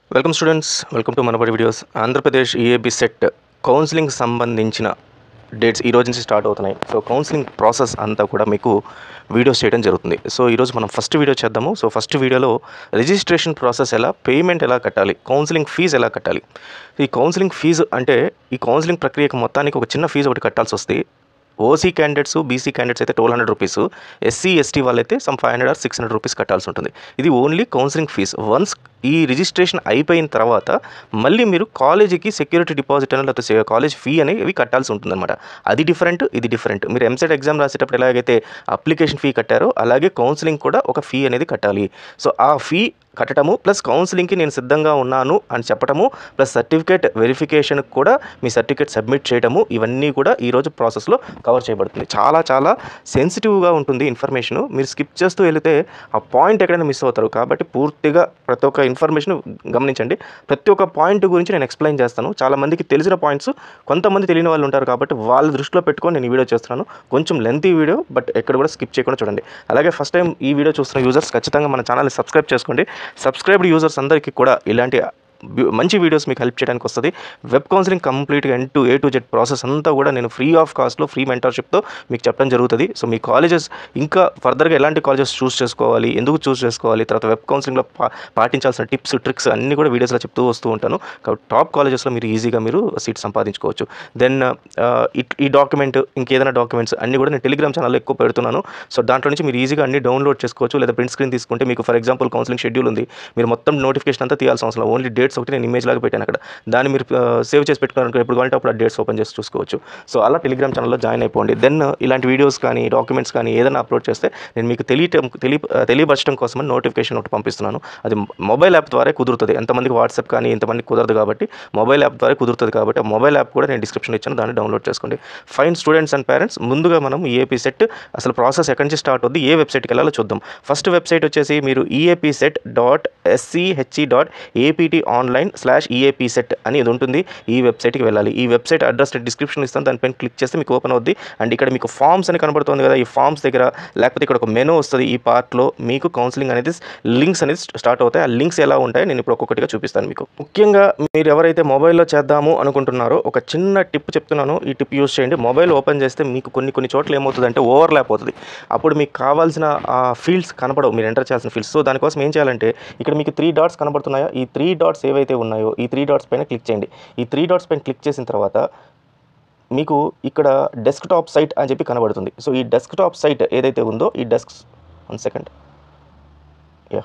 Welcome students welcome to Manabadi videos Andhra Pradesh EAP CET counselling సంబంధించిన dates ఈ రోజు నుంచి స్టార్ట్ అవుతున్నాయి సో కౌన్సిలింగ్ ప్రాసెస్ అంతా కూడా మీకు వీడియోస్ చేయడం జరుగుతుంది సో ఈరోజు మనం ఫస్ట్ వీడియో చేద్దాము సో ఫస్ట్ వీడియోలో రిజిస్ట్రేషన్ ప్రాసెస్ ఎలా పేమెంట్ ఎలా కట్టాలి కౌన్సిలింగ్ ఫీజు ఎలా కట్టాలి ఈ కౌన్సిలింగ్ ఫీజు అంటే ఈ కౌన్సిలింగ్ ప్రక్రియకు మొత్తానికి ఒక చిన్న ఫీజు ఒకటి కట్టాల్సి వస్తుంది ఓసీ క్యాండిడేట్స్ బీసీ క్యాండిడేట్స్ అయితే twelve hundred rupees SC ST వాళ్ళైతే some five hundred or six hundred rupees కట్టాల్సి ఉంటుంది ఇది ఓన్లీ కౌన్సిలింగ్ ఫీజ్ వన్స్ ఈ రిజిస్ట్రేషన్ అయిపోయిన తర్వాత మళ్ళీ మీరు కాలేజీకి సెక్యూరిటీ డిపాజిట్ అని లేకపోతే కాలేజ్ ఫీ అనేవి కట్టాల్సి ఉంటుందన్నమాట అది డిఫరెంట్ ఇది డిఫరెంట్ మీరు ఎంసెట్ ఎగ్జామ్ రాసేటప్పుడు ఎలాగైతే అప్లికేషన్ ఫీ కట్టారో అలాగే కౌన్సిలింగ్ కూడా ఒక ఫీ అనేది కట్టాలి సో ఆ ఫీ కట్టడము ప్లస్ కౌన్సిలింగ్కి నేను సిద్ధంగా ఉన్నాను అని చెప్పడము ప్లస్ సర్టిఫికేట్ వెరిఫికేషన్ కూడా మీ సర్టిఫికేట్ సబ్మిట్ చేయడము ఇవన్నీ కూడా ఈరోజు ప్రాసెస్లో కవర్ చేయబడుతుంది చాలా చాలా సెన్సిటివ్గా ఉంటుంది ఇన్ఫర్మేషన్ మీరు స్కిప్ చేస్తూ వెళితే ఆ పాయింట్ ఎక్కడైనా మిస్ అవుతారు కాబట్టి పూర్తిగా ప్రతి ఒక్క ఇన్ఫర్మేషన్ గమనించండి ప్రతి ఒక్క పాయింట్ గురించి నేను ఎక్స్ప్లెయిన్ చేస్తాను చాలా మందికి తెలిసిన పాయింట్స్ కొంతమంది తెలియని వాళ్ళు ఉంటారు కాబట్టి వాళ్ళ దృష్టిలో పెట్టుకొని నేను ఈ వీడియో చేస్తున్నాను కొంచెం లెంతీ వీడియో బట్ ఎక్కడ కూడా స్కిప్ చేయకుండా చూడండి అలాగే ఫస్ట్ టైం ఈ వీడియో చూస్తున్న యూజర్స్ ఖచ్చితంగా మన ఛానల్ని సబ్స్క్రైబ్ చేసుకోండి సబ్స్క్రైబ్డ్ యూజర్స్ అందరికీ కూడా ఇలాంటి బ్యూ- మంచి వీడియోస్ మీకు హెల్ప్ చేయడానికి వస్తుంది వెబ్ కౌన్సిలింగ్ కంప్లీట్గా N to A to Z process అంతా కూడా నేను ఫ్రీ ఆఫ్ కాస్ట్లో ఫ్రీ మెంటర్షిప్తో మీకు చెప్పడం జరుగుతుంది సో మీ కాలేజెస్ ఇంకా ఫర్దర్గా ఎలాంటి కాలేజెస్ చూస్ చేసుకోవాలి ఎందుకు చూస్ చేసుకోవాలి తర్వాత వెబ్ కౌన్సిలింగ్లో పా పాటించాల్సిన టిప్స్ ట్రిక్స్ అన్నీ కూడా వీడియోస్లో చెప్తూ వస్తూ ఉంటాను కాబట్టి టాప్ కాలేజెస్లో మీరు ఈజీగా మీరు సీట్ సంపాదించుకోవచ్చు దెన్ ఈ డాక్యుమెంట్ ఇంకేదైనా డాక్యుమెంట్స్ అన్నీ కూడా నేను టెలిగ్రామ్ ఛానల్లో ఎక్కువ పెడుతున్నాను సో దాంట్లో నుంచి మీరు ఈజీగా అన్ని డౌన్లోడ్ చేసుకోవచ్చు లేదా ప్రింట్ స్క్రీన్ తీసుకుంటే మీకు ఫర్ ఎగ్జాంపుల్ కౌన్సిలింగ్ షెడ్యూల్ ఉంది మీరు మొత్తం నోటిఫికేషన్ అంతా తీయాల్సిన అవసరం లేదు. ఓన్లీ డేట్స్ ఒకటి నేను ఇమేజ్ లాగా పెట్టాను అక్కడ దాన్ని మీరు సేవ్ చేసి పెట్టుకున్నారు ఎప్పుడు కావాలంటే అప్పుడు ఆ డేట్స్ ఓపెన్ చేసి చూసుకోవచ్చు సో అలా టెలిగ్రామ్ ఛానల్లో జాయిన్ అయిపోండి దెన్ ఇలాంటి వీడియోస్ కానీ డాక్యుమెంట్స్ కానీ ఏదైనా అప్లోడ్ చేస్తే నేను మీకు తెలియటం తెలియ తెలియపరచడం కోసమని నోటిఫికేషన్ ఒకటి పంపిస్తున్నాను అది మొబైల్ యాప్ ద్వారా కుదురుతుంది ఎంతమందికి వాట్సాప్ కానీ ఎంతమందికి కుదరదు కాబట్టి మొబైల్ యాప్ ద్వారా కుదురుతుంది కాబట్టి ఆ మొబైల్ యాప్ కూడా నేను డిస్క్రిప్షన్ ఇచ్చాను దాన్ని డౌన్లోడ్ చేసుకోండి ఫైన్ స్టూడెంట్స్ అండ్ పేరెంట్స్ ముందుగా మనం ఈఏపీ సెట్ అసలు ప్రాసెస్ ఎక్కడి నుంచి స్టార్ట్ అవుద్ది ఏ వెబ్సైట్కి వెళ్ళాలో చూద్దాం ఫస్ట్ వెబ్సైట్ వచ్చేసి మీరు EAP CET dot SCHE dot APT online slash EAP CET అని ఇది ఉంటుంది ఈ వెబ్సైట్కి వెళ్ళాలి ఈ వెబ్సైట్ అడ్రస్ నేను డిస్క్రిప్షన్ ఇస్తాను దానిపైన క్లిక్ చేస్తే మీకు ఓపెన్ అవుద్ది అండ్ ఇక్కడ మీకు ఫామ్స్ అని కనబడుతుంది కదా ఈ ఫామ్స్ దగ్గర లేకపోతే ఇక్కడ ఒక మెనూ వస్తుంది ఈ పార్ట్లో మీకు కౌన్సిలింగ్ అనేది లింక్స్ అనేది స్టార్ట్ అవుతాయి ఆ లింక్స్ ఎలా ఉంటాయి నేను ఇప్పుడు ఒక్కొక్కటిగా చూపిస్తాను మీకు ముఖ్యంగా మీరు ఎవరైతే మొబైల్లో చేద్దాము అనుకుంటున్నారో ఒక చిన్న టిప్ చెప్తున్నాను ఈ టిప్ యూస్ చేయండి మొబైల్ ఓపెన్ చేస్తే మీకు కొన్ని కొన్ని చోట్ల ఏమవుతుందంటే ఓవర్ ల్యాప్ అవుతుంది అప్పుడు మీకు కావాల్సిన ఫీల్డ్స్ కనపడవు మీరు ఎంటర్ చేయాల్సిన ఫీల్డ్స్ సో దానికోసం ఏం చేయాలంటే ఇక్కడ మీకు త్రీ డాట్స్ కనబడుతున్నాయో ఈ త్రీ డాట్స్ ఏవైతే ఉన్నాయో ఈ త్రీ డాట్స్ పైన క్లిక్ చేయండి ఈ త్రీ డాట్స్ పైన క్లిక్ చేసిన తర్వాత మీకు ఇక్కడ డెస్క్టాప్ సైట్ అని చెప్పి కనబడుతుంది సో ఈ డెస్క్టాప్ సైట్ ఏదైతే ఉందో ఈ desk one second yeah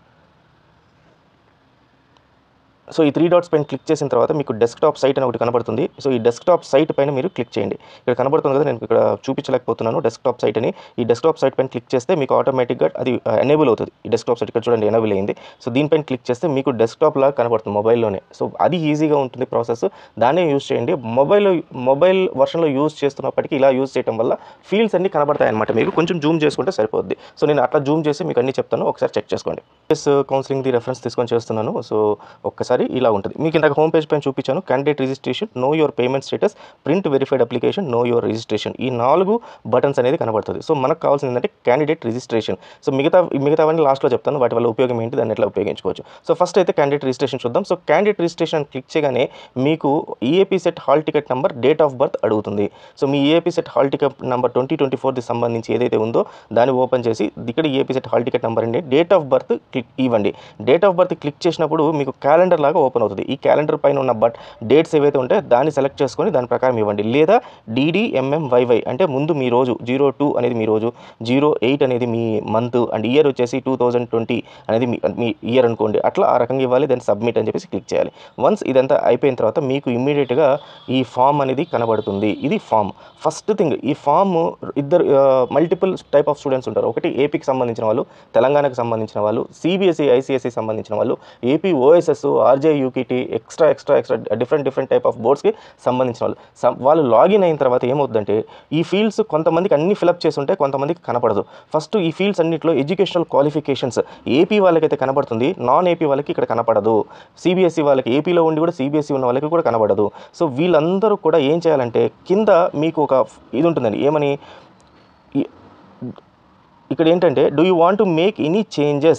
so ఈ త్రీ డాట్స్ పైన క్లిక్ చేసిన తర్వాత మీకు డెస్క్టాప్ సైట్ అని ఒకటి కనబడుతుంది సో ఈ డెస్క్టాప్ సైట్ పైన మీరు క్లిక్ చేయండి ఇక్కడ కనబడుతుంది కదా నేను ఇక్కడ చూపించలేకపోతున్నాను డెస్క్టాప్ సైట్ అని ఈ డెస్క్టాప్ సైట్ పైన క్లిక్ చేస్తే మీకు ఆటోమేటిక్గా అది ఎనేబుల్ అవుతుంది ఈ డెస్క్టాప్ సైట్ ఇక్కడ చూడండి ఎనేబుల్ అయింది సో దీనిపైన క్లిక్ చేస్తే మీకు డెస్క్టాప్ లాగా కనబడుతుంది మొబైల్లోనే సో అది ఈజీగా ఉంటుంది ప్రాసెస్ దాన్నే యూజ్ చేయండి మొబైల్ మొబైల్ వర్షన్లో యూజ్ చేస్తున్నప్పటికీ ఇలా యూజ్ చేయడం వల్ల ఫీల్డ్స్ అన్ని కనబడతాయి అనమాట మీకు కొంచెం జూమ్ చేసుకుంటే సరిపోద్ది సో నేను అట్లా జూమ్ చేసి మీకు అన్ని చెప్తాను ఒకసారి చెక్ చేసుకోండి ఎస్ కౌన్సిలింగ్ది రెఫరెన్స్ తీసుకొని చేస్తున్నాను సో ఒక్కసారి ఇలా ఉంటుంది మీకు ఇందాక హోమ్ పేజ్ పైన చూపించాను candidate registration know your payment status print verified application know your registration ఈ నాలుగు బటన్స్ అనేది కనబడుతుంది సో మనకు కావాల్సింది ఏంటంటే క్యాండిడేట్ రిజిస్ట్రేషన్ సో మిగతా మిగతావన్నీ లాస్ట్లో చెప్తాను వాటి వల్ల ఉపయోగం ఏంటి దాన్ని ఎట్లా ఉపయోగించుకోవచ్చు సో ఫస్ట్ అయితే క్యాండిడేట్ రిజిస్ట్రేషన్ చూద్దాం సో క్యాండిడేట్ రిజిస్ట్రేషన్ క్లిక్ చేయగానే మీకు EAP CET hall ticket number date of birth అడుగుతుంది సో మీ EAP CET hall ticket number twenty twenty ఫోర్కి సంబంధించి ఏదైతే ఉందో దాన్ని ఓపెన్ చేసి ఇక్కడ EAP CET hall ticket number అండి డేట్ ఆఫ్ బర్త్ క్లిక్ ఇవ్వండి డేట్ ఆఫ్ బర్త్ క్లిక్ చేసినప్పుడు మీకు క్యాలెండర్ లాగా ఓపెన్ అవుతుంది ఈ క్యాలెండర్ పైన ఉన్న బట్ డేట్స్ ఏవైతే ఉంటాయో దాన్ని సెలెక్ట్ చేసుకొని దాని ప్రకారం ఇవ్వండి లేదా డిడిఎంఎంవైవై అంటే ముందు మీ రోజు జీరో టూ అనేది మీ రోజు జీరో ఎయిట్ అనేది మీ మంత్ అండ్ ఇయర్ వచ్చేసి టూ థౌజండ్ ట్వంటీ అనేది మీ మీ ఇయర్ అనుకోండి అట్లా ఆ రకంగా ఇవ్వాలి దాన్ని సబ్మిట్ అని చెప్పేసి క్లిక్ చేయాలి వన్స్ ఇదంతా అయిపోయిన తర్వాత మీకు ఇమ్మీడియట్గా ఈ ఫామ్ అనేది కనబడుతుంది ఇది ఫామ్ ఫస్ట్ థింగ్ ఈ ఫామ్ ఇద్దరు మల్టిపుల్ టైప్ ఆఫ్ స్టూడెంట్స్ ఉంటారు ఒకటి ఏపీకి సంబంధించిన వాళ్ళు తెలంగాణకు సంబంధించిన వాళ్ళు సిబిఎస్ఈ ఐసిఎస్సి సంబంధించిన వాళ్ళు AP OSS RG UKT extra extra extra different different type of బోర్డ్స్కి సంబంధించిన వాళ్ళు సం- వాళ్ళు లాగిన్ అయిన తర్వాత ఏమవుతుందంటే ఈ ఫీల్డ్స్ కొంతమందికి అన్ని ఫిలప్ చేసి ఉంటే కొంతమందికి కనపడదు ఫస్ట్ ఈ ఫీల్డ్స్ అన్నింటిలో ఎడ్యుకేషనల్ క్వాలిఫికేషన్స్ ఏపీ వాళ్ళకైతే కనబడుతుంది నాన్ ఏపీ వాళ్ళకి ఇక్కడ కనపడదు సిబిఎస్ఈ వాళ్ళకి ఏపీలో ఉండి కూడా సిబిఎస్ఈ ఉన్న వాళ్ళకి కూడా కనబడదు సో వీళ్ళందరూ కూడా ఏం చేయాలంటే కింద మీకు ఒక ఇది ఉంటుందండి ఏమని ఈ- ఇక్కడ ఏంటంటే do you want to make any changes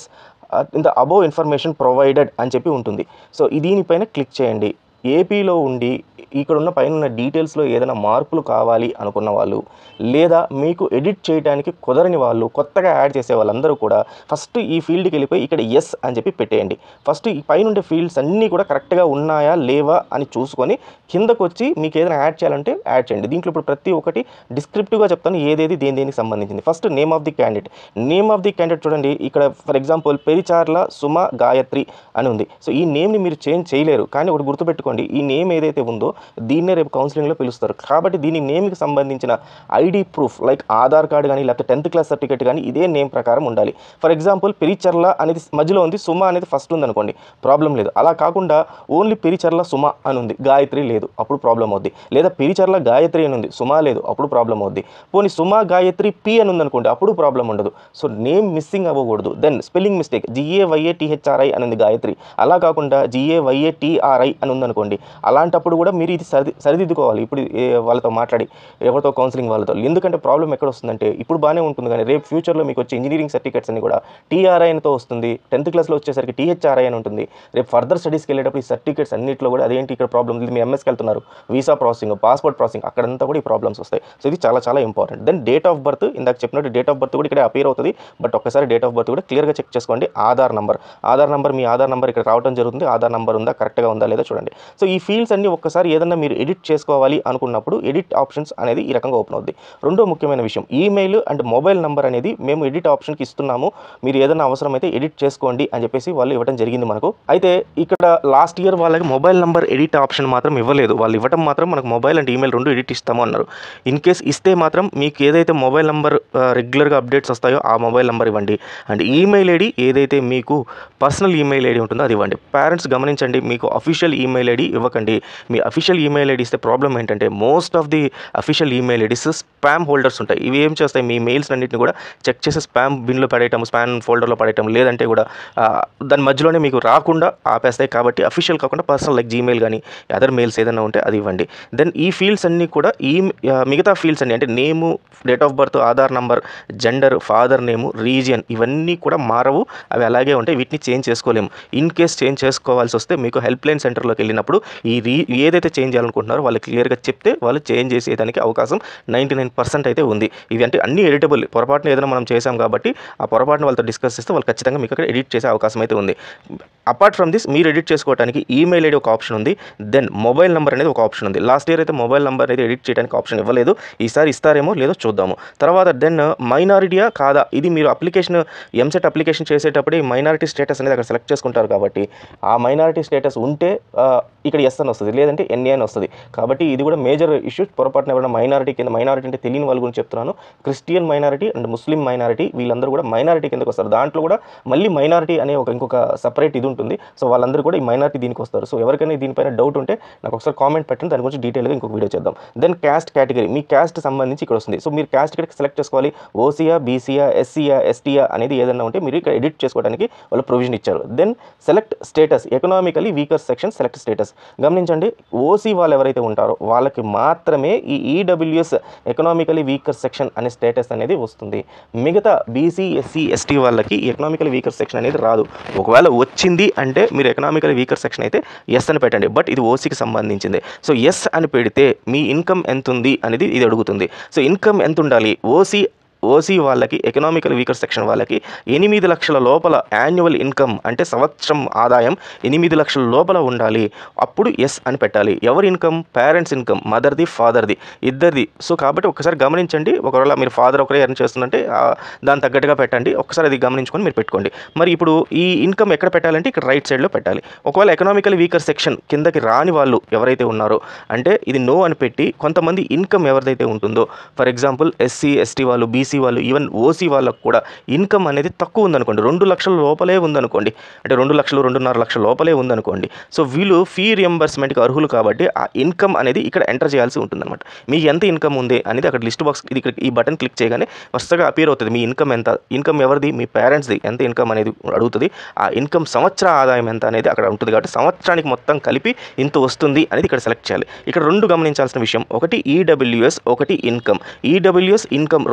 in the above information provided అని చెప్పి ఉంటుంది సో ఈ దీనిపైన క్లిక్ చేయండి ఏపీలో ఉండి ఇక్కడ ఉన్న పైన ఉన్న డీటెయిల్స్లో ఏదైనా మార్పులు కావాలి అనుకున్న వాళ్ళు లేదా మీకు ఎడిట్ చేయడానికి కుదరని వాళ్ళు కొత్తగా యాడ్ చేసే వాళ్ళందరూ కూడా ఫస్ట్ ఈ ఫీల్డ్కి వెళ్ళిపోయి ఇక్కడ ఎస్ అని చెప్పి పెట్టేయండి ఫస్ట్ ఈ పైన ఉండే ఫీల్డ్స్ అన్నీ కూడా కరెక్ట్గా ఉన్నాయా లేవా అని చూసుకొని కిందకు వచ్చి మీకు ఏదైనా యాడ్ చేయాలంటే యాడ్ చేయండి దీంట్లో ఇప్పుడు ప్రతి ఒక్కటి డిస్క్రిప్టివ్గా చెప్తాను ఏదేది దేని దేనికి సంబంధించింది first name of the candidate name of the candidate చూడండి ఇక్కడ ఫర్ ఎగ్జాంపుల్ పెరిచార్ల సుమ గాయత్రి అని ఉంది సో ఈ నేమ్ని మీరు చేంజ్ చేయలేరు కానీ ఒకటి గుర్తుపెట్టుకోండి ఈ నేమ్ ఏదైతే ఉందో దీన్నే రేపు కౌన్సిలింగ్లో పిలుస్తారు కాబట్టి దీని నేమ్కి సంబంధించిన ID proof like Aadhaar card కానీ లేకపోతే టెన్త్ క్లాస్ సర్టిఫికేట్ కానీ ఇదే నేమ్ ప్రకారం ఉండాలి ఫర్ ఎగ్జాంపుల్ పెరిచర్ల అనేది మధ్యలో ఉంది సుమ అనేది ఫస్ట్ ఉంది అనుకోండి ప్రాబ్లం లేదు అలా కాకుండా ఓన్లీ పెరిచర్ల సుమ అని ఉంది గాయత్రి లేదు అప్పుడు ప్రాబ్లం అవుద్ది లేదా పెరిచర్ల గాయత్రి అని ఉంది సుమ లేదు అప్పుడు ప్రాబ్లం అవుద్ది పోనీ సుమ గాయత్రి పి అని ఉంది అనుకోండి అప్పుడు ప్రాబ్లం ఉండదు సో నేమ్ మిస్సింగ్ అవ్వకూడదు then spelling mistake G A Y A T H R I అని ఉంది గాయత్రి అలా కాకుండా జిఏవైఏ టీఆర్ఐ అని ఉందనుకోండి అలాంటప్పుడు కూడా మీరు ఇది సరిది సరిదిద్దుకోవాలి ఇప్పుడు ఏ- వాళ్ళతో మాట్లాడి ఎవరితో కౌన్సిలింగ్ వాళ్ళతో ఎందుకంటే ప్రాబ్లం ఎక్కడ వస్తుందంటే ఇప్పుడు బాగానే ఉంటుంది కానీ రేపు ఫ్యూచర్లో మీకు వచ్చే ఇంజనీరింగ్ సర్టిఫికేట్స్ అన్ని కూడా టీఆర్ఐ అనితో వస్తుంది టెన్త్ క్లాస్లో వచ్చేసరికి టీహెచ్ఆర్ఐ అని ఉంటుంది రేపు ఫర్దర్ స్టడీస్కి వెళ్ళేటప్పుడు ఈ సర్టిఫికేట్స్ అన్నింటిలో కూడా అదేంటి ఇక్కడ ప్రాబ్లం మీ ఎంఎస్కి వెళ్తున్నారు వీసా ప్రాసెసింగ్ పాస్పోర్ట్ ప్రాసెసింగ్ అక్కడంతా కూడా ఈ ప్రాబ్లమ్స్ వస్తాయి సో ఇది చాలా చాలా important then date of birth ఇందాక చెప్పినట్టు డేట్ ఆఫ్ బర్త్ కూడా ఇక్కడ అపేర్ అవుతుంది బట్ ఒక్కసారి డేట్ ఆఫ్ బర్త్ కూడా క్లియర్గా చెక్ చేసుకోండి ఆధార్ నంబర్ ఆధార్ నంబర్ మీ ఆధార్ నంబర్ ఇక్కడ రావడం జరుగుతుంది ఆధార్ నంబర్ ఉందా కరెక్ట్గా ఉందా లేదా చూడండి సో ఈ ఫీల్డ్స్ అన్ని ఒక్కసారి ఏదన్నా మీరు ఎడిట్ చేసుకోవాలి అనుకున్నప్పుడు ఎడిట్ ఆప్షన్స్ అనేది ఈ రకంగా ఓపెన్ అవుద్ది రెండో ముఖ్యమైన విషయం ఈమెయిల్ అండ్ మొబైల్ నంబర్ అనేది మేము ఎడిట్ ఆప్షన్కి ఇస్తున్నాము మీరు ఏదైనా అవసరమైతే ఎడిట్ చేసుకోండి అని చెప్పేసి వాళ్ళు ఇవ్వడం జరిగింది మనకు అయితే ఇక్కడ లాస్ట్ ఇయర్ వాళ్ళకి మొబైల్ నంబర్ ఎడిట్ ఆప్షన్ మాత్రం ఇవ్వలేదు వాళ్ళు ఇవ్వడం మాత్రం మనకు మొబైల్ అండ్ ఈమెయిల్ రెండు ఎడిట్ ఇస్తాము అన్నారు ఇన్ కేస్ ఇస్తే మాత్రం మీకు ఏదైతే మొబైల్ నంబర్ రెగ్యులర్గా అప్డేట్స్ వస్తాయో ఆ మొబైల్ నంబర్ ఇవ్వండి అండ్ ఈమెయిల్ ఐడి ఏదైతే మీకు పర్సనల్ ఈమెయిల్ ఐడి ఉంటుందో అది ఇవ్వండి పేరెంట్స్ గమనించండి మీకు అఫీషియల్ ఈమెయిల్ ఐడి ఇవ్వకండి మీ అఫీషియల్ ఈమెయిల్ ఐడి ఇస్తే ప్రాబ్లం ఏంటంటే most of the official email IDs spam folders ఉంటాయి ఇవి ఏం చేస్తాయి మీ మెయిల్స్ అన్నింటిని కూడా చెక్ చేసి స్పామ్ బిన్లో పడేయటం స్పామ్ ఫోల్డర్లో పడేయటం లేదంటే కూడా ఆ, దాని మధ్యలోనే మీకు రాకుండా ఆపేస్తాయి కాబట్టి అఫీషియల్ కాకుండా పర్సనల్ లైక్ జీమెయిల్ కానీ అదర్ మెయిల్స్ ఏదైనా ఉంటే అది ఇవ్వండి దెన్ ఈ ఫీల్డ్స్ అన్నీ కూడా ఈ ఆ, మిగతా ఫీల్డ్స్ అన్ని అంటే name date of birth Aadhaar number gender father name region ఇవన్నీ కూడా మారవు అవి అలాగే ఉంటాయి వీటిని చేంజ్ చేసుకోలేము ఇన్ కేస్ చేంజ్ చేసుకోవాల్సి వస్తే మీకు హెల్ప్ లైన్ సెంటర్లోకి వెళ్ళినప్పుడు ఈ రీ ఏదైతే చేంజ్ చేయాలనుకుంటున్నారో వాళ్ళు క్లియర్గా చెప్తే వాళ్ళు చేంజ్ చేసేదానికి అవకాశం నైంటీ నైన్ పర్సెంట్ అయితే ఉంది ఇవి అంటే అన్ని ఎడిటబుల్ పొరపాటున ఏదైనా మనం చేసాం కాబట్టి ఆ పొరపాటున వాళ్ళతో డిస్కస్ చేస్తే వాళ్ళు ఖచ్చితంగా మీకు అక్కడ ఎడిట్ చేసే అవకాశం అయితే ఉంది అపార్ట్ ఫ్రమ్ దిస్ మీరు ఎడిట్ చేసుకోవడానికి ఈమెయిల్ ఐడి ఒక ఆప్షన్ ఉంది దెన్ మొబైల్ నెంబర్ అనేది ఒక ఆప్షన్ ఉంది లాస్ట్ ఇయర్ అయితే మొబైల్ నెంబర్ అనేది ఎడిట్ చేయడానికి ఆప్షన్ ఇవ్వలేదు ఈసారి ఇస్తారేమో లేదో చూద్దాము తర్వాత దెన్ మైనారిటీయా కాదా ఇది మీరు అప్లికేషన్ ఎంసెట్ అప్లికేషన్ చేసేటప్పుడు ఈ మైనారిటీ స్టేటస్ అనేది అక్కడ సెలెక్ట్ చేసుకుంటారు కాబట్టి ఆ మైనారిటీ స్టేటస్ ఉంటే ఆ, ఇక్కడ ఎస్ అని వస్తుంది లేదంటే ఎన్ఏ అని వస్తుంది కాబట్టి ఇది కూడా మేజర్ ఇష్యూ పొరపాటున ఎవరైనా మైనారిటీ కింద మైనారిటీ అంటే తెలియని వాళ్ళ గురించి చెప్తున్నాను Christian minority and Muslim minority వీళ్ళందరూ కూడా మైనారిటీ కిందకి వస్తారు దాంట్లో కూడా మళ్ళీ మైనారిటీ అనే ఒక ఇంకొక సపరేట్ ఇది ఉంటుంది సో వాళ్ళందరూ కూడా ఈ మైనారిటీ దీనికి వస్తారు సో ఎవరికైనా దీనిపైన డౌట్ ఉంటే నాకు ఒకసారి కామెంట్ పెట్టండి దాని గురించి డీటెయిల్గా ఇంకొక వీడియో చేద్దాం దెన్ క్యాస్ట్ కేటగిరీ మీ క్యాస్ట్ సంబంధించి ఇక్కడ వస్తుంది సో మీరు క్యాస్ట్ ఇక్కడ సెలెక్ట్ చేసుకోవాలి ఓసీయా బీసీయా ఎస్సీయా ఎస్టీయా అనేది ఏదైనా ఉంటే మీరు ఇక్కడ ఎడిట్ చేసుకోవడానికి వాళ్ళు ప్రొవిజన్ ఇచ్చారు then select status economically weaker section select status గమనించండి ఓసీ వాళ్ళు ఎవరైతే ఉంటారో వాళ్ళకి మాత్రమే ఈ ఈడబ్ల్యూఎస్ ఎకనామికలీ వీకర్ సెక్షన్ అనే స్టేటస్ అనేది వస్తుంది మిగతా బీసీ ఎస్సీ ఎస్టీ వాళ్ళకి ఎకనామికల్ వీకర్ సెక్షన్ అనేది రాదు ఒకవేళ వచ్చింది అంటే మీరు ఎకనామికల్ వీకర్ సెక్షన్ అయితే ఎస్ అని పెట్టండి బట్ ఇది ఓసీకి సంబంధించింది సో ఎస్ అని పెడితే మీ ఇన్కమ్ ఎంత ఉంది అనేది ఇది అడుగుతుంది సో ఇన్కమ్ ఎంత ఉండాలి ఓసీ ఓసీ వాళ్ళకి ఎకనామికల్ వీకర్ సెక్షన్ వాళ్ళకి ఎనిమిది లక్షల లోపల యాన్యువల్ ఇన్కమ్ అంటే సంవత్సరం ఆదాయం ఎనిమిది లక్షల లోపల ఉండాలి అప్పుడు ఎస్ అని పెట్టాలి ఎవరి ఇన్కమ్ పేరెంట్స్ ఇన్కమ్ మదర్ది ఫాదర్ది ఇద్దరిది సో కాబట్టి ఒకసారి గమనించండి ఒకవేళ మీరు ఫాదర్ ఒకరే ఎర్న్ చేస్తుందంటే ఆ, దాని తగ్గట్టుగా పెట్టండి ఒకసారి అది గమనించుకొని మీరు పెట్టుకోండి మరి ఇప్పుడు ఈ ఇన్కమ్ ఎక్కడ పెట్టాలంటే ఇక్కడ రైట్ సైడ్లో పెట్టాలి ఒకవేళ ఎకనామికల్ వీకర్ సెక్షన్ కిందకి రాని వాళ్ళు ఎవరైతే ఉన్నారో అంటే ఇది నో అని పెట్టి కొంతమంది ఇన్కమ్ ఎవరిదైతే ఉంటుందో ఫర్ ఎగ్జాంపుల్ ఎస్సీ ఎస్టీ వాళ్ళు బీసీ వాళ్ళు ఈవెన్ ఓసీ వాళ్ళకు కూడా ఇన్కమ్ అనేది తక్కువ ఉందనుకోండి రెండు లక్షల లోపలే ఉందనుకోండి అంటే రెండు లక్షలు రెండున్నర లక్షల లోపలే ఉందనుకోండి సో వీళ్ళు ఫీ రియంబర్స్మెంట్కి అర్హులు కాబట్టి ఆ ఇన్కమ్ అనేది ఇక్కడ ఎంటర్ చేయాల్సి ఉంటుందన్నమాట మీకు ఎంత ఇన్కమ్ ఉంది అనేది అక్కడ లిస్ట్ బాక్స్ ఇది ఇక్కడ ఈ బటన్ క్లిక్ చేయగానే వరుసగా అపియర్ అవుతుంది మీ ఇన్కమ్ ఎంత ఇన్కమ్ ఎవరిది మీ పేరెంట్స్ది ఎంత ఇన్కమ్ అనేది అడుగుతుంది ఆ ఇన్కమ్ సంవత్సర ఆదాయం ఎంత అనేది అక్కడ ఉంటుంది కాబట్టి సంవత్సరానికి మొత్తం కలిపి ఇంత వస్తుంది అనేది ఇక్కడ సెలెక్ట్ చేయాలి ఇక్కడ రెండు గమనించాల్సిన విషయం ఒకటి ఈడబ్ల్యూఎస్ ఒకటి ఇన్కమ్ ఈడబ్ల్యూఎస్ ఇన్కమ్ రెండు డిఫరెంట్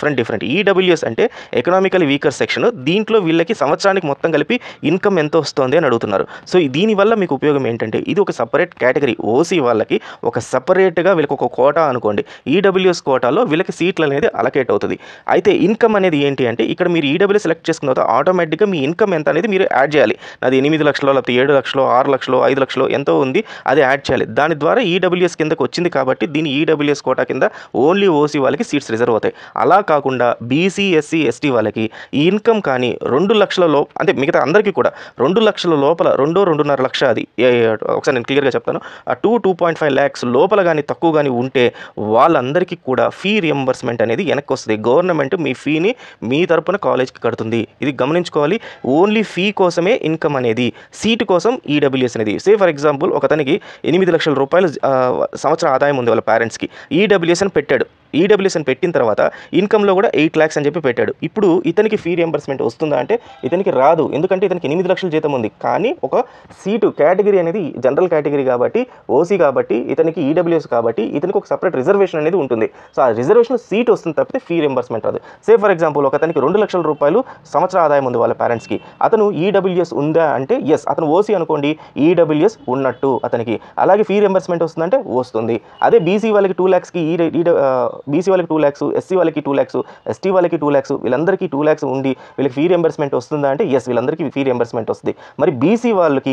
డిఫరెంట్ డిఫరెంట్ ఈడబ్ల్యూఎస్ అంటే ఎకనామికల్ వీకర్ సెక్షన్ దీంట్లో వీళ్ళకి సంవత్సరానికి మొత్తం కలిపి ఇన్కమ్ ఎంత వస్తుంది అని అడుగుతున్నారు సో దీనివల్ల మీకు ఉపయోగం ఏంటంటే ఇది ఒక సపరేట్ కేటగిరీ ఓసీ వాళ్ళకి ఒక సపరేట్గా వీళ్ళకి ఒక కోటా అనుకోండి ఈడబ్ల్యూఎస్ కోటాలో వీళ్ళకి సీట్లు అనేది అలకేట్ అవుతుంది అయితే ఇన్కమ్ అనేది ఏంటి అంటే ఇక్కడ మీరు ఈడబ్ల్యూ సెలెక్ట్ చేసుకున్న తర్వాత ఆటోమేటిక్గా మీ ఇన్కమ్ ఎంత అనేది మీరు యాడ్ చేయాలి అది ఎనిమిది లక్షలు లేకపోతే ఏడు లక్షలు ఆరు లక్షలు ఐదు లక్షలు ఎంతో ఉంది అది యాడ్ చేయాలి దాని ద్వారా ఈడబ్ల్యూఎస్ కిందకు వచ్చింది కాబట్టి దీని ఈడబ్ల్యూఎస్ కోటా కింద ఓన్లీ ఓసీ వాళ్ళకి సీట్స్ రిజర్వ్ అవుతాయి అలా కాకుండా బీసీ ఎస్సీ ఎస్టీ వాళ్ళకి ఈ ఇన్కమ్ కానీ రెండు లక్షల లో అంటే మిగతా అందరికీ కూడా రెండు లక్షల లోపల రెండో రెండున్నర లక్ష అది ఏ- ఏ- ఒకసారి నేను క్లియర్గా చెప్తాను ఆ two two point five lakhs లోపల కానీ తక్కువ కానీ ఉంటే వాళ్ళందరికీ కూడా ఫీ రియంబర్స్మెంట్ అనేది వెనక్కి వస్తుంది గవర్నమెంట్ మీ ఫీని మీ తరపున కాలేజ్కి కడుతుంది ఇది గమనించుకోవాలి ఓన్లీ ఫీ కోసమే ఇన్కమ్ అనేది సీటు కోసం ఈడబ్ల్యూఎస్ అనేది సే ఫర్ ఎగ్జాంపుల్ ఒకతనికి ఎనిమిది లక్షల రూపాయలు ఆ, సంవత్సర ఆదాయం ఉంది వాళ్ళ పేరెంట్స్కి ఈడబ్ల్యూఎస్ అని పెట్టాడు ఈడబ్ల్యూఎస్ అని పెట్టిన తర్వాత ఇన్కంలో కూడా ఎయిట్ ల్యాక్స్ అని చెప్పి పెట్టాడు ఇప్పుడు ఇతనికి ఫీ రియంబర్స్మెంట్ వస్తుందా అంటే ఇతనికి రాదు ఎందుకంటే ఇతనికి ఎనిమిది లక్షల జీతం ఉంది కానీ ఒక సీటు కేటగిరీ అనేది జనరల్ కేటగిరీ కాబట్టి ఓసీ కాబట్టి ఇతనికి ఈడబ్ల్యూఎస్ కాబట్టి ఇతనికి ఒక సపరేట్ రిజర్వేషన్ అనేది ఉంటుంది సో ఆ రిజర్వేషన్ సీట్ వస్తుంది తప్పితే ఫీ రియంబర్స్మెంట్ రాదు సే ఫర్ ఎగ్జాంపుల్ ఒక అతనికి రెండు లక్షల రూపాయలు సంవత్సర ఆదాయం ఉంది వాళ్ళ పేరెంట్స్కి అతను ఈడబ్ల్యూఎస్ ఉందా అంటే ఎస్ అతను ఓసీ అనుకోండి ఈడబ్ల్యూఎస్ ఉన్నట్టు అతనికి అలాగే ఫీ రియంబర్స్మెంట్ వస్తుందంటే వస్తుంది అదే బీసీ వాళ్ళకి టూ ల్యాక్స్కి ఈ బీసీ వాళ్ళకి టూ ల్యాక్స్ ఎస్సీ వాళ్ళకి టూ ల్యాక్స్ ఎస్టీ వాళ్ళకి టూ ల్యాక్స్ వీళ్ళందరికీ టూ ల్యాక్స్ ఉండి వీళ్ళకి ఫీ రియంబర్స్మెంట్ వస్తుందా అంటే ఎస్ వీళ్ళందరికీ ఫీ రియంబర్స్మెంట్ వస్తుంది మరి బీసీ వాళ్ళకి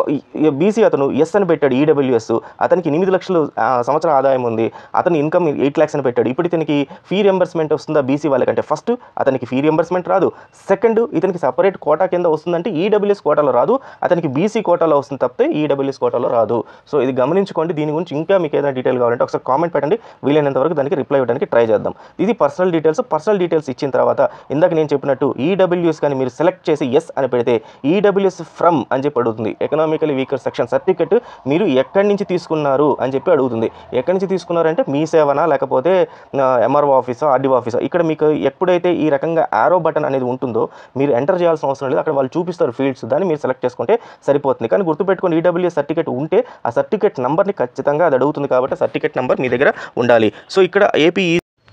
బీసీ అతను ఎస్ అని పెట్టాడు ఈడబ్ల్యూఎస్ అతనికి ఎనిమిది లక్షలు ఆ, సంవత్సర ఆదాయం ఉంది అతని ఇన్కమ్ ఎయిట్ ల్యాక్స్ అని పెట్టాడు ఇప్పుడు ఇతనికి ఫీ రియంబర్స్మెంట్ వస్తుందా బీసీ వాళ్ళకంటే ఫస్ట్ అతనికి ఫీ రియంబర్స్మెంట్ రాదు సెకండ్ ఇతనికి సపరేట్ కోటా కింద వస్తుందంటే ఈడబ్ల్యూఎస్ కోటాలో రాదు అతనికి బీసీ కోటాలో వస్తుంది తప్పితే ఈడబ్ల్యూఎస్ కోటాలో రాదు సో ఇది గమనించుకోండి దీని గురించి ఇంకా మీకు ఏదైనా డీటెయిల్ కావాలంటే ఒకసారి కామెంట్ పెట్టండి వీలైనంత వరకు దానికి రిప్లై ఇవ్వడానికి ట్రై చేద్దాం ఇది పర్సనల్ డీటెయిల్స్ పర్సనల్ డీటెయిల్స్ ఇచ్చిన తర్వాత ఇందాక నేను చెప్పినట్టు ఈడబ్ల్యూఎస్ కానీ మీరు సెలెక్ట్ చేసి ఎస్ అని పెడితే ఈడబ్ల్యూఎస్ ఫ్రమ్ అని చెప్పి అడుగుతుంది ఎకనామికలీ వీకర్ సెక్షన్ సర్టిఫికెట్ మీరు ఎక్కడి నుంచి తీసుకున్నారు అని చెప్పి అడుగుతుంది ఎక్కడి నుంచి తీసుకున్నారంటే మీ సేవనా లేకపోతే ఎంఆర్ఓ ఆఫీసా ఆర్డీఓ ఆఫీసా ఇక్కడ మీకు ఎప్పుడైతే ఈ రకంగా ఆరో బటన్ అనేది ఉంటుందో మీరు ఎంటర్ చేయాల్సిన అవసరం లేదు అక్కడ వాళ్ళు చూపిస్తారు ఫీల్డ్స్ దాన్ని మీరు సెలెక్ట్ చేసుకుంటే సరిపోతుంది కానీ గుర్తుపెట్టుకొని ఈడబ్ల్యూఎస్ సర్టిఫికేట్ ఉంటే ఆ సర్టిఫికేట్ నెంబర్ని ఖచ్చితంగా అది అడుగుతుంది కాబట్టి సర్టిఫికేట్ నెంబర్ మీ దగ్గర ఉండాలి సో ఇక్కడ ఏపీ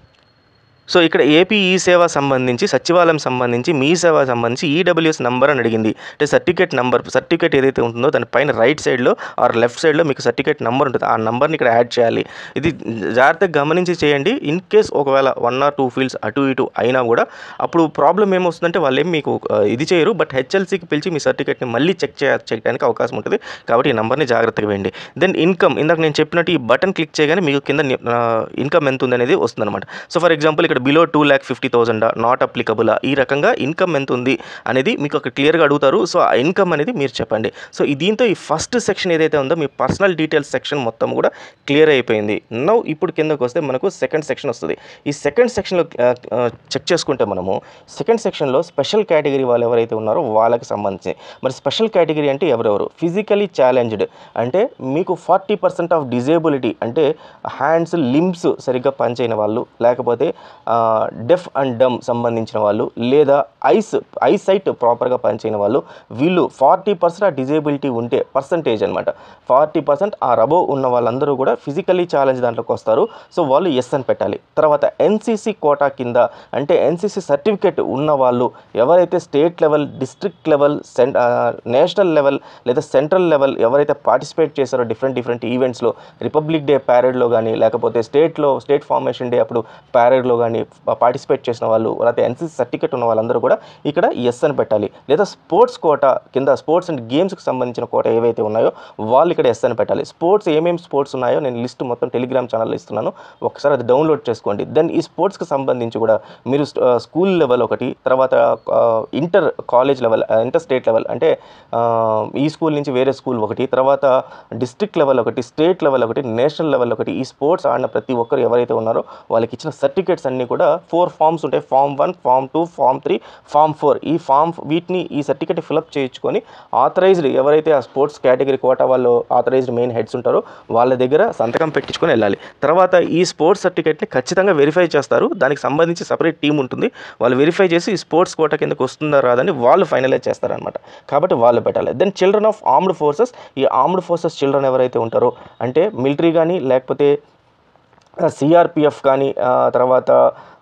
సో ఇక్కడ ఏపీ ఈ సేవ సంబంధించి సచివాలయం సంబంధించి మీ సేవ సంబంధించి ఈడబ్ల్యూఎస్ నంబర్ అని అడిగింది అంటే సర్టిఫికేట్ నంబర్ సర్టిఫికేట్ ఏదైతే ఉంటుందో దాని పైన రైట్ సైడ్లో ఆర్ లెఫ్ట్ సైడ్లో మీకు సర్టిఫికేట్ నంబర్ ఉంటుంది ఆ నంబర్ని ఇక్కడ యాడ్ చేయాలి ఇది జాగ్రత్తగా గమనించి చేయండి ఇన్ కేస్ ఒకవేళ వన్ ఆర్ టూ ఫీల్డ్స్ అటు ఇటు అయినా కూడా అప్పుడు ప్రాబ్లం ఏమొస్తుందంటే వాళ్ళు ఏం మీకు ఆ, ఇది చేయరు బట్ హెచ్ఎల్సీకి పిలిచి మీ సర్టిఫికేట్ని మళ్ళీ చెక్ చేయ చేయడానికి అవకాశం ఉంటుంది కాబట్టి ఈ నంబర్ని జాగ్రత్తగా వేయండి దెన్ ఇన్కమ్ ఇందాక నేను చెప్పినట్టు ఈ బటన్ క్లిక్ చేయగానే మీకు కింద ఇన్కమ్ ఎంత ఉంది అనేది వస్తుందన్నమాట సో ఫర్ ఎగ్జాంపుల్ ఇక్కడ below two lakh fifty thousand not applicable ఈ రకంగా ఇన్కమ్ ఎంత ఉంది అనేది మీకు అక్కడ క్లియర్గా అడుగుతారు సో ఆ ఇన్కమ్ అనేది మీరు చెప్పండి సో ఈ దీంతో ఈ ఫస్ట్ సెక్షన్ ఏదైతే ఉందో మీ పర్సనల్ డీటెయిల్స్ సెక్షన్ మొత్తం కూడా క్లియర్ అయిపోయింది నౌ ఇప్పుడు కిందకు వస్తే మనకు సెకండ్ సెక్షన్ వస్తుంది ఈ సెకండ్ సెక్షన్లో చెక్ చేసుకుంటే మనము సెకండ్ సెక్షన్లో స్పెషల్ కేటగిరీ వాళ్ళు ఎవరైతే ఉన్నారో వాళ్ళకి సంబంధించి మరి స్పెషల్ కేటగిరీ అంటే ఎవరెవరు ఫిజికలీ ఛాలెంజ్డ్ అంటే మీకు ఫార్టీ పర్సెంట్ ఆఫ్ డిజేబిలిటీ అంటే హ్యాండ్స్ లిమ్స్ సరిగ్గా పనిచేయని వాళ్ళు లేకపోతే డెఫ్ అండ్ డమ్ సంబంధించిన వాళ్ళు లేదా ఐస్ ఐసైట్ ప్రాపర్గా పనిచేయని వాళ్ళు వీళ్ళు ఫార్టీ పర్సెంట్ ఆ డిజేబిలిటీ ఉంటే పర్సంటేజ్ అనమాట ఫార్టీ పర్సెంట్ ఆ రబో ఉన్న వాళ్ళందరూ కూడా ఫిజికలీ ఛాలెంజ్ దాంట్లోకి వస్తారు సో వాళ్ళు ఎస్ అని పెట్టాలి తర్వాత ఎన్సీసీ కోటా కింద అంటే ఎన్సీసీ సర్టిఫికేట్ ఉన్న వాళ్ళు ఎవరైతే స్టేట్ లెవెల్ డిస్ట్రిక్ట్ లెవెల్ సెంట్ నేషనల్ లెవెల్ లేదా సెంట్రల్ లెవెల్ ఎవరైతే పార్టిసిపేట్ చేశారో డిఫరెంట్ డిఫరెంట్ ఈవెంట్స్లో రిపబ్లిక్ డే ప్యారేడ్లో కానీ లేకపోతే స్టేట్లో స్టేట్ ఫార్మేషన్ డే అప్పుడు ప్యారేడ్లో కానీ పార్టిసిపేట్ చేసిన వాళ్ళు లేకపోతే ఎన్సీసీ సర్టిఫికేట్ ఉన్న వాళ్ళందరూ కూడా ఇక్కడ ఎస్ అని పెట్టాలి లేదా స్పోర్ట్స్ కోట కింద స్పోర్ట్స్ అండ్ గేమ్స్కి సంబంధించిన కోట ఏవైతే ఉన్నాయో వాళ్ళు ఇక్కడ ఎస్ అని పెట్టాలి స్పోర్ట్స్ ఏమేమి స్పోర్ట్స్ ఉన్నాయో నేను లిస్ట్ మొత్తం టెలిగ్రామ్ ఛానల్లో ఇస్తున్నాను ఒకసారి అది డౌన్లోడ్ చేసుకోండి దెన్ ఈ స్పోర్ట్స్కి సంబంధించి కూడా మీరు స్కూల్ లెవెల్ ఒకటి తర్వాత inter college level inter state level అంటే ఆ, ఈ స్కూల్ నుంచి వేరే స్కూల్ ఒకటి తర్వాత డిస్ట్రిక్ట్ లెవెల్ ఒకటి స్టేట్ లెవెల్ ఒకటి నేషనల్ లెవెల్ ఒకటి ఈ స్పోర్ట్స్ ఆడిన ప్రతి ఒక్కరు ఎవరైతే ఉన్నారో వాళ్ళకి ఇచ్చిన సర్టిఫికేట్స్ అన్నీ కూడా ఫోర్ ఫామ్స్ ఉంటాయి form one form two form three form four ఈ ఫామ్ వీటిని ఈ సర్టిఫికేట్ ఫిలప్ చేయించుకొని ఆథరైజ్డ్ ఎవరైతే ఆ స్పోర్ట్స్ కేటగిరీ కోటా వాళ్ళు ఆథరైజ్డ్ మెయిన్ హెడ్స్ ఉంటారో వాళ్ళ దగ్గర సంతకం పెట్టించుకొని వెళ్ళాలి తర్వాత ఈ స్పోర్ట్స్ సర్టిఫికేట్ని ఖచ్చితంగా వెరిఫై చేస్తారు దానికి సంబంధించి సపరేట్ టీం ఉంటుంది వాళ్ళు వెరిఫై చేసి ఈ స్పోర్ట్స్ కోటా కిందకు వస్తుందా రాదని వాళ్ళు ఫైనలైజ్ చేస్తారనమాట కాబట్టి వాళ్ళు పెట్టాలి then children of armed forces ఈ ఆర్మ్డ్ ఫోర్సెస్ చిల్డ్రన్ ఎవరైతే ఉంటారో అంటే మిలిటరీ కానీ లేకపోతే సిఆర్పిఎఫ్ కానీ ఆ, తర్వాత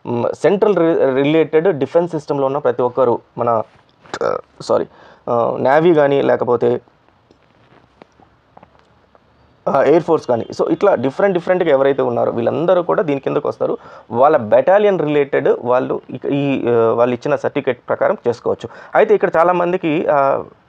సెంట్రల్ రిలేటెడ్ డిఫెన్స్ సిస్టంలో ఉన్న ప్రతి ఒక్కరు మన సారీ నేవీ కానీ లేకపోతే ఎయిర్ ఫోర్స్ కానీ సో ఇట్లా డిఫరెంట్ డిఫరెంట్గా ఎవరైతే ఉన్నారో వీళ్ళందరూ కూడా దీని కిందకు వస్తారు వాళ్ళ బెటాలియన్ రిలేటెడ్ వాళ్ళు ఇక- ఈ ఆ, వాళ్ళు ఇచ్చిన సర్టిఫికేట్ ప్రకారం చేసుకోవచ్చు అయితే ఇక్కడ చాలామందికి ఆ,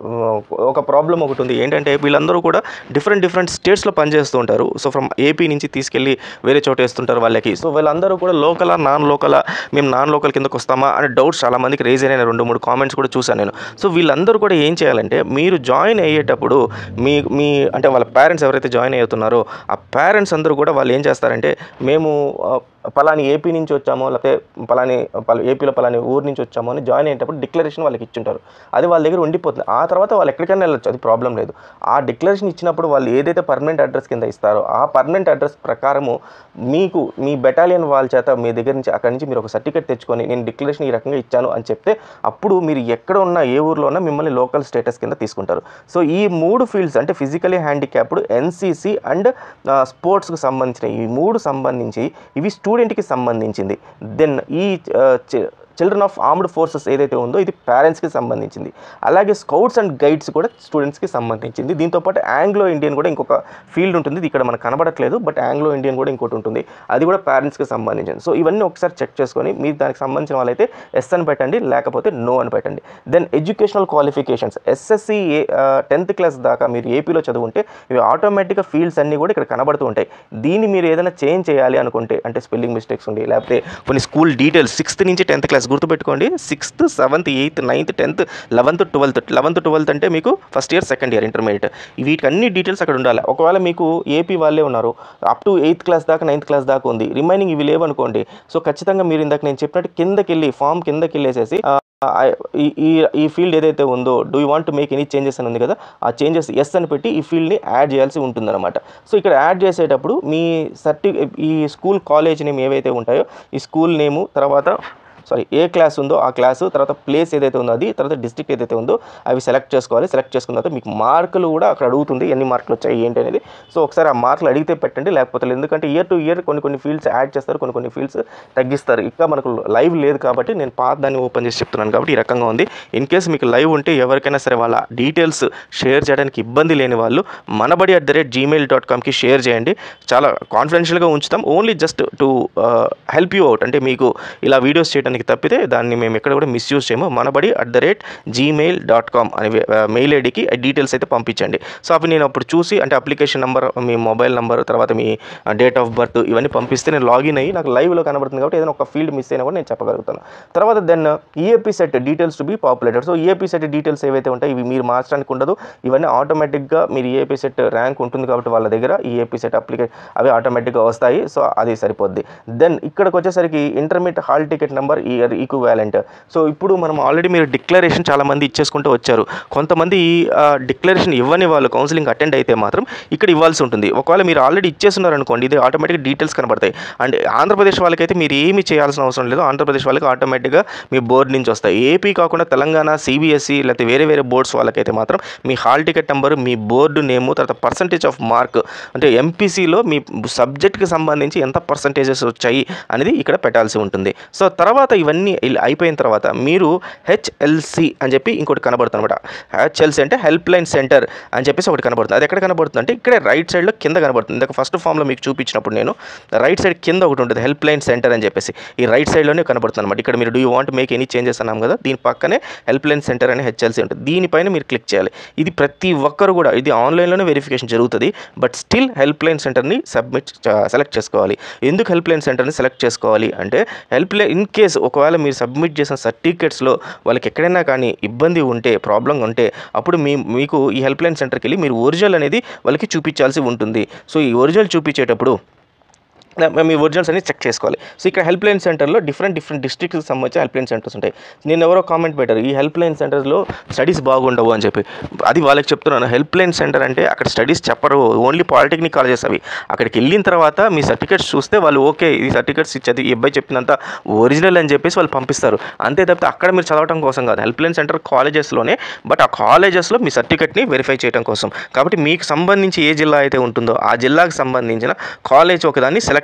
ఒక ప్రాబ్లం ఒకటి ఉంది ఏంటంటే వీళ్ళందరూ కూడా డిఫరెంట్ డిఫరెంట్ స్టేట్స్లో పనిచేస్తూ ఉంటారు సో ఫ్రమ్ ఏపీ నుంచి తీసుకెళ్ళి వేరే చోట వేస్తుంటారు వాళ్ళకి సో వీళ్ళందరూ కూడా లోకలా నాన్ లోకలా మేము నాన్ లోకల్ కిందకు వస్తామా అనే డౌట్స్ చాలామందికి రేజ్ అయిన రెండు మూడు కామెంట్స్ కూడా చూశాను నేను సో వీళ్ళందరూ కూడా ఏం చేయాలంటే మీరు జాయిన్ అయ్యేటప్పుడు మీ మీ అంటే వాళ్ళ పేరెంట్స్ ఎవరైతే జాయిన్ అవుతున్నారో ఆ పేరెంట్స్ అందరూ కూడా వాళ్ళు ఏం చేస్తారంటే మేము ఆ, పలాని ఏపీ నుంచి వచ్చామో లేకపోతే పలాని పలా ఏపీలో పలాని ఊరు నుంచి వచ్చామో అని జాయిన్ అయ్యేటప్పుడు డిక్లరేషన్ వాళ్ళకి ఇచ్చుంటారు అది వాళ్ళ దగ్గర ఉండిపోతుంది ఆ తర్వాత వాళ్ళు ఎక్కడికైనా వెళ్ళొచ్చు అది ప్రాబ్లం లేదు ఆ డిక్లరేషన్ ఇచ్చినప్పుడు వాళ్ళు ఏదైతే పర్మనెంట్ అడ్రస్ కింద ఇస్తారో ఆ పర్మనెంట్ అడ్రస్ ప్రకారము మీకు మీ బెటాలియన్ వాళ్ళ చేత మీ దగ్గర నుంచి అక్కడి నుంచి మీరు ఒక సర్టిఫికేట్ తెచ్చుకొని నేను డిక్లరేషన్ ఈ రకంగా ఇచ్చాను అని చెప్తే అప్పుడు మీరు ఎక్కడ ఉన్నా ఏ ఊర్లో ఉన్నా మిమ్మల్ని లోకల్ స్టేటస్ కింద తీసుకుంటారు సో ఈ మూడు ఫీల్డ్స్ అంటే ఫిజికలీ హ్యాండిక్యాప్డ్ ఎన్సీసీ అండ్ స్పోర్ట్స్కి సంబంధించిన ఈ మూడు సంబంధించి ఇవి స్టూడెంట్కి సంబంధించింది దెన్ ఈ చిల్డ్రన్ ఆఫ్ ఆర్మ్డ్ ఫోర్సెస్ ఏదైతే ఉందో ఇది పేరెంట్స్కి సంబంధించింది అలాగే స్కౌట్స్ అండ్ గైడ్స్ కూడా స్టూడెంట్స్కి సంబంధించింది దీంతోపాటు ఆంగ్లో ఇండియన్ కూడా ఇంకొక ఫీల్డ్ ఉంటుంది ఇది ఇక్కడ మనకు కనబడట్లేదు బట్ ఆంగ్లో ఇండియన్ కూడా ఇంకోటి ఉంటుంది అది కూడా పేరెంట్స్కి సంబంధించింది సో ఇవన్నీ ఒకసారి చెక్ చేసుకొని మీరు దానికి సంబంధించిన వాళ్ళైతే ఎస్ అని పెట్టండి లేకపోతే నో అని పెట్టండి దెన్ ఎడ్యుకేషనల్ క్వాలిఫికేషన్స్ ఎస్ఎస్సి ఏ టెన్త్ క్లాస్ దాకా మీరు ఏపీలో చదువుంటే ఇవి ఆటోమేటిక్గా ఫీల్డ్స్ అన్నీ కూడా ఇక్కడ కనబడుతూ ఉంటాయి దీన్ని మీరు ఏదైనా చేంజ్ చేయాలి అనుకుంటే అంటే స్పెల్లింగ్ మిస్టేక్స్ ఉండి లేకపోతే కొన్ని స్కూల్ డీటెయిల్స్ సిక్స్త్ నుంచి టెన్త్ క్లాస్ గుర్తుపెట్టుకోండి sixth seventh eighth ninth tenth eleventh twelfth eleventh twelfth అంటే మీకు first year second year intermediate వీటికి అన్ని డీటెయిల్స్ అక్కడ ఉండాలి ఒకవేళ మీకు ఏపీ వాళ్ళే ఉన్నారు అప్ టు ఎయిత్ క్లాస్ దాకా నైన్త్ క్లాస్ దాకా ఉంది రిమైనింగ్ ఇవి లేవనుకోండి సో ఖచ్చితంగా మీరు ఇందాక నేను చెప్పినట్టు కిందకి వెళ్ళి ఫామ్ కిందకి వెళ్ళేసేసి ఆ, ఆ, ఈ ఈ ఈ ఫీల్డ్ ఏదైతే ఉందో do you want make any changes అని ఉంది కదా ఆ చేంజెస్ ఎస్ అని పెట్టి ఈ ఫీల్డ్ని యాడ్ చేయాల్సి ఉంటుందన్నమాట సో ఇక్కడ యాడ్ చేసేటప్పుడు మీ సర్టి ఈ స్కూల్ కాలేజ్ నేమ్ ఏవైతే ఉంటాయో ఈ స్కూల్ నేము తర్వాత సారీ ఏ క్లాస్ ఉందో ఆ క్లాసు తర్వాత ప్లేస్ ఏదైతే ఉందో అది తర్వాత డిస్ట్రిక్ట్ ఏదైతే ఉందో అవి సెలెక్ట్ చేసుకోవాలి సెలెక్ట్ చేసుకున్న తర్వాత మీకు మార్కులు కూడా అక్కడ అడుగుతుంది ఎన్ని మార్కులు వచ్చాయి ఏంటి అనేది సో ఒకసారి ఆ మార్కులు అడిగితే పెట్టండి లేకపోతే లేదు. ఎందుకంటే ఇయర్ టు ఇయర్ కొన్ని కొన్ని ఫీల్డ్స్ యాడ్ చేస్తారు కొన్ని కొన్ని ఫీల్డ్స్ తగ్గిస్తారు ఇంకా మనకు లైవ్ లేదు కాబట్టి నేను పాత దాన్ని ఓపెన్ చేసి చెప్తున్నాను కాబట్టి ఈ రకంగా ఉంది ఇన్ కేస్ మీకు లైవ్ ఉంటే ఎవరికైనా సరే వాళ్ళ డీటెయిల్స్ షేర్ చేయడానికి ఇబ్బంది లేని వాళ్ళు Manabadi at the rate Gmail dot కామ్కి షేర్ చేయండి చాలా కాన్ఫిడెన్షియల్గా ఉంచుతాం only just to help you out అంటే మీకు ఇలా వీడియోస్ చేయడానికి తప్పితే దాన్ని మేము ఎక్కడ కూడా మిస్యూజ్ చేయము Manabadi at the rate Gmail dot com అనే మెయిల్ ఐడికి డీటెయిల్స్ అయితే పంపించండి సో అవి నేను అప్పుడు చూసి అంటే అప్లికేషన్ నెంబర్ మీ మొబైల్ నెంబర్ తర్వాత మీ డేట్ ఆఫ్ బర్త్ ఇవన్నీ పంపిస్తే నేను లాగిన్ అయ్యి నాకు లైవ్లో కనబడుతుంది కాబట్టి ఏదైనా ఒక ఫీల్డ్ మిస్ అయినా కూడా నేను చెప్పగలుగుతాను తర్వాత then EAP CET details to be populated so EAP CET details ఏవైతే ఉంటాయి ఇవి మీరు మార్చడానికి ఉండదు ఇవన్నీ ఆటోమేటిక్గా మీరు ఈఏపీ సెట్ ర్యాంక్ ఉంటుంది కాబట్టి వాళ్ళ దగ్గర ఈఏపీ సెట్ అప్లికేషన్ అవి ఆటోమేటిక్గా వస్తాయి సో అది సరిపోద్ది దెన్ ఇక్కడికి వచ్చేసరికి intermediate hall ticket number year equivalent so ఇప్పుడు మనం ఆల్రెడీ మీరు డిక్లరేషన్ చాలామంది ఇచ్చేసుకుంటూ వచ్చారు కొంతమంది డిక్లరేషన్ ఇవ్వని వాళ్ళు కౌన్సిలింగ్ అటెండ్ అయితే మాత్రం ఇక్కడ ఇవ్వాల్సి ఉంటుంది ఒకవేళ మీరు ఆల్రెడీ ఇచ్చేస్తున్నారు అనుకోండి ఇది ఆటోమేటిక్ డీటెయిల్స్ కనబడతాయి అండ్ ఆంధ్రప్రదేశ్ వాళ్ళకైతే మీరు ఏమీ చేయాల్సిన అవసరం లేదు ఆంధ్రప్రదేశ్ వాళ్ళకి ఆటోమేటిక్గా మీ బోర్డు నుంచి వస్తాయి ఏపీ కాకుండా తెలంగాణ సిబిఎస్ఈ లేకపోతే వేరే వేరే బోర్డ్స్ వాళ్ళకైతే మాత్రం మీ హాల్ టికెట్ నెంబర్ మీ బోర్డు నేము తర్వాత పర్సంటేజ్ ఆఫ్ మార్క్ అంటే ఎంపీసీలో మీ సబ్జెక్ట్కి సంబంధించి ఎంత పర్సంటేజెస్ వచ్చాయి అనేది ఇక్కడ పెట్టాల్సి ఉంటుంది సో తర్వాత ఇవన్నీ ఇల్- అయిపోయిన తర్వాత మీరు హెచ్ఎల్సి అని చెప్పి ఇంకోటి కనబడుతుంది అనమాట హెచ్ఎల్సి అంటే హెల్ప్ లైన్ సెంటర్ అని చెప్పేసి ఒకటి కనబడుతుంది అది ఎక్కడ కనబడుతుంది అంటే ఇక్కడే రైట్ సైడ్లో కింద కనబడుతుంది ఇందాక ఫస్ట్ ఫామ్లో మీకు చూపించినప్పుడు నేను రైట్ సైడ్ కింద ఒకటి ఉంటుంది హెల్ప్ లైన్ సెంటర్ అని చెప్పేసి ఈ రైట్ సైడ్లోనే కనబడుతుంది అనమాట ఇక్కడ మీరు do you want make any changes అన్నాం కదా దీని పక్కనే హెల్ప్ లైన్ సెంటర్ అని హెచ్ఎల్సి ఉంటుంది దీనిపైన మీరు క్లిక్ చేయాలి ఇది ప్రతి ఒక్కరు కూడా ఇది ఆన్లైన్లోనే వెరిఫికేషన్ జరుగుతుంది బట్ స్టిల్ హెల్ప్ లైన్ సెంటర్ని సబ్మిట్ సెలెక్ట్ చేసుకోవాలి ఎందుకు హెల్ప్ లైన్ సెంటర్ని సెలెక్ట్ చేసుకోవాలి అంటే హెల్ప్ లైన్ ఇన్ కేస్ ఒకవేళ మీరు సబ్మిట్ చేసిన సర్టిఫికేట్స్లో వాళ్ళకి ఎక్కడైనా కానీ ఇబ్బంది ఉంటే ప్రాబ్లం ఉంటే అప్పుడు మీ మీకు ఈ హెల్ప్ లైన్ సెంటర్కి వెళ్ళి మీరు ఒరిజినల్ అనేది వాళ్ళకి చూపించాల్సి ఉంటుంది సో ఈ ఒరిజినల్ చూపించేటప్పుడు నా- మీ ఒరిజినల్స్ అన్ని చెక్ చేసుకోవాలి సో ఇక్కడ హెల్ప్ లైన్ సెంటర్లో డిఫరెంట్ డిఫరెంట్ డిస్ట్రిక్ట్కి సంబంధించి హెల్ప్ లైన్ సెంటర్స్ ఉంటాయి నేను ఎవరో కామెంట్ పెట్టారు ఈ హెల్ప్ లైన్ సెంటర్స్లో స్టడీస్ బాగుండవు అని చెప్పి అది వాళ్ళకి చెప్తున్నాను హెల్ప్ లైన్ సెంటర్ అంటే అక్కడ స్టడీస్ చెప్పరు ఓన్లీ పాలిటెక్నిక్ కాలేజెస్ అవి అక్కడికి వెళ్ళిన తర్వాత మీ సర్టిఫికేట్స్ చూస్తే వాళ్ళు ఓకే ఈ సర్టిఫికేట్స్ చదివి ఈ అబ్బాయి చెప్పినంత ఒరిజినల్ అని చెప్పేసి వాళ్ళు పంపిస్తారు అంతే తప్పితే అక్కడ మీరు చదవటం కోసం కాదు హెల్ప్ లైన్ సెంటర్ కాలేజెస్లోనే బట్ ఆ కాలేజెస్లో మీ సర్టిఫికేట్ని వెరిఫై చేయడం కోసం కాబట్టి మీకు సంబంధించి ఏ జిల్లా అయితే ఉంటుందో ఆ జిల్లాకు సంబంధించిన కాలేజ్ ఒకదాన్ని సెలెక్ట్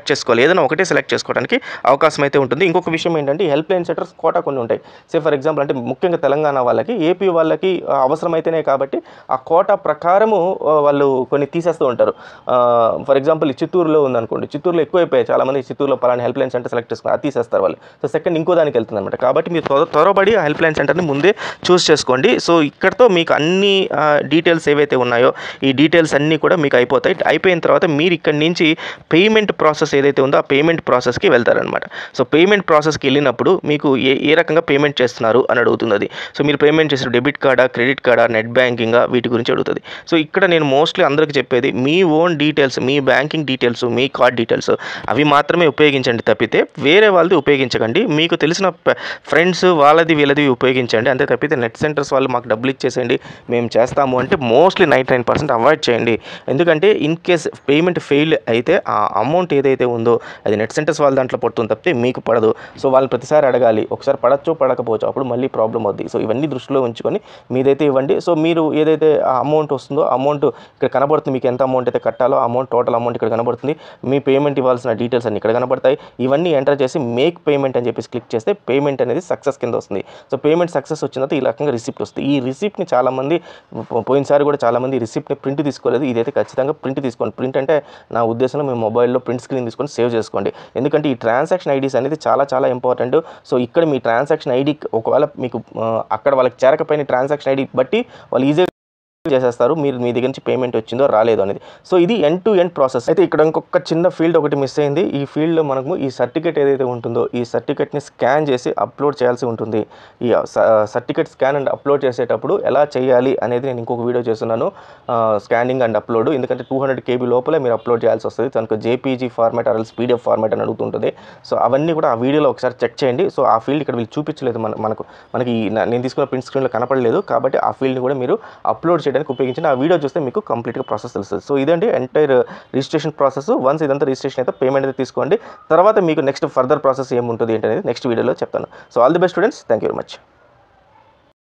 సెలెక్ట్ చేసుకోవాలి ఏదైనా ఒకటే సెలెక్ట్ చేసుకోవడానికి అవకాశం అయితే ఉంటుంది ఇంకొక విషయం ఏంటంటే హెల్ప్ లైన్ సెంటర్స్ కోటా కొన్ని ఉంటాయి సే ఫర్ ఎగ్జాంపుల్ అంటే ముఖ్యంగా తెలంగాణ వాళ్ళకి ఏపీ వాళ్ళకి ఆ, అవసరమైతేనే కాబట్టి ఆ కోటా ప్రకారము ఆ, వాళ్ళు కొన్ని తీసేస్తూ ఉంటారు ఫర్ ఎగ్జాంపుల్ ఈ చిత్తూరులో ఉందనుకోండి చిత్తూరులో ఎక్కువైపోయాయి చాలా మంది చిత్తూరులో పలానా హెల్ప్ లైన్ సెంటర్ సెలెక్ట్ చేసుకుని అది తీసేస్తారు వాళ్ళు సో సెకండ్ ఇంకో దానికి వెళ్తుంది అనమాట కాబట్టి మీరు త్వర త్వరబడి ఆ హెల్ప్ లైన్ సెంటర్ని ముందే చూస్ చేసుకోండి సో ఇక్కడతో మీకు అన్ని డీటెయిల్స్ ఏవైతే ఉన్నాయో ఈ డీటెయిల్స్ అన్నీ కూడా మీకు అయిపోతాయి అయిపోయిన తర్వాత మీరు ఇక్కడ నుంచి పేమెంట్ ప్రాసెస్ ఏదైతే ఉందో ఆ పేమెంట్ ప్రాసెస్కి వెళ్తారనమాట సో పేమెంట్ ప్రాసెస్కి వెళ్ళినప్పుడు మీకు ఏ ఏ రకంగా పేమెంట్ చేస్తున్నారు అని అడుగుతుంది అది సో మీరు పేమెంట్ చేసిన డెబిట్ కార్డా క్రెడిట్ కార్డా నెట్ బ్యాంకింగా వీటి గురించి అడుగుతుంది సో ఇక్కడ నేను మోస్ట్లీ అందరికీ చెప్పేది మీ ఓన్ డీటెయిల్స్ మీ బ్యాంకింగ్ డీటెయిల్స్ మీ కార్డ్ డీటెయిల్స్ అవి మాత్రమే ఉపయోగించండి తప్పితే వేరే వాళ్ళది ఉపయోగించకండి మీకు తెలిసిన ఫ్రెండ్స్ వాళ్ళది వీళ్ళది ఉపయోగించండి అంతే తప్పితే నెట్ సెంటర్స్ వాళ్ళు మాకు డబ్బులు ఇచ్చేసేయండి మేము చేస్తాము అంటే mostly ninety nine percent avoid చేయండి ఎందుకంటే ఇన్ కేస్ పేమెంట్ ఫెయిల్ అయితే ఆ అమౌంట్ ఏదైతే ఉందో అది నెట్ సెంటర్స్ వాళ్ళ దాంట్లో పడుతుంది తప్పితే మీకు పడదు సో వాళ్ళు ప్రతిసారి అడగాలి ఒకసారి పడచ్చు పడకపోవచ్చు అప్పుడు మళ్ళీ ప్రాబ్లం అవుద్ది సో ఇవన్నీ దృష్టిలో ఉంచుకొని మీదైతే ఇవ్వండి సో మీరు ఏదైతే ఆ అమౌంట్ వస్తుందో అమౌంట్ ఇక్కడ కనబడుతుంది మీకు ఎంత అమౌంట్ అయితే కట్టాలో అమౌంట్ టోటల్ అమౌంట్ ఇక్కడ కనబడుతుంది మీ పేమెంట్ ఇవ్వాల్సిన డీటెయిల్స్ అన్ని ఇక్కడ కనబడతాయి ఇవన్నీ ఎంటర్ చేసి మేక్ పేమెంట్ అని చెప్పేసి క్లిక్ చేస్తే పేమెంట్ అనేది సక్సెస్ కింద వస్తుంది సో పేమెంట్ సక్సెస్ వచ్చిన తర్వాత ఈ రకంగా రిసిప్ట్ వస్తుంది ఈ రిసిప్ట్ని చాలామంది పో- పోయినసారి కూడా చాలామంది రిసిప్ట్ని ప్రింట్ తీసుకోలేదు ఇదైతే ఖచ్చితంగా ప్రింట్ తీసుకోండి ప్రింట్ అంటే నా ఉద్దేశంలో మీ మొబైల్లో ప్రింట్ స్క్రీన్ తీసుకొని సేవ్ చేసుకోండి ఎందుకంటే ఈ ట్రాన్సాక్షన్ ఐడీస్ అనేది చాలా చాలా ఇంపార్టెంట్ సో ఇక్కడ మీ ట్రాన్సాక్షన్ ఐడి ఒకవేళ మీకు ఆ, అక్కడ వాళ్ళకి చేరకపోయిన ట్రాన్సాక్షన్ ఐడి బట్టి వాళ్ళు ఈజీగా చేసేస్తారు మీరు మీ దగ్గర నుంచి పేమెంట్ వచ్చిందో రాలేదు అనేది సో ఇది ఎండ్ టు ఎండ్ ప్రాసెస్ అయితే ఇక్కడ ఇంకొక చిన్న ఫీల్డ్ ఒకటి మిస్ అయింది ఈ ఫీల్డ్లో మనకు ఈ సర్టిఫికేట్ ఏదైతే ఉంటుందో ఈ సర్టిఫికేట్ని స్కాన్ చేసి అప్లోడ్ చేయాల్సి ఉంటుంది ఈ సర్టిఫికేట్ స్కాన్ అండ్ అప్లోడ్ చేసేటప్పుడు ఎలా చేయాలి అనేది నేను ఇంకొక వీడియో చేస్తున్నాను స్కానింగ్ అండ్ అప్లోడ్ ఎందుకంటే టూ హండ్రెడ్ కేబీ లోపలే మీరు అప్లోడ్ చేయాల్సి వస్తుంది తనకు JPG format or else PDF format అని అడుగుతుంటుంది సో అవన్నీ కూడా ఆ వీడియోలో ఒకసారి చెక్ చేయండి సో ఆ ఫీల్డ్ ఇక్కడ వీళ్ళు చూపించలేదు మన మనకు మనకి ఈ నా- నేను తీసుకున్న ప్రింట్ స్క్రీన్లో కనపడలేదు కాబట్టి ఆ ఫీల్డ్ని కూడా మీరు అప్లోడ్ చేయడానికి ఉపయోగించండి ఆ వీడియో చూస్తే మీకు కంప్లీట్గా ప్రాసెస్ తెలుస్తుంది సో ఇదండి ఎంటైర్ రిజిస్ట్రేషన్ ప్రాసెస్ వన్స్ ఇదంతా రిజిస్ట్రేషన్ అయితే పేమెంట్ అయితే తీసుకోండి తర్వాత మీకు నెక్స్ట్ ఫర్దర్ ప్రాసెస్ ఏముంటుంది ఏంటనేది నెక్స్ట్ వీడియోలో చెప్తాను so all the best students thank you very much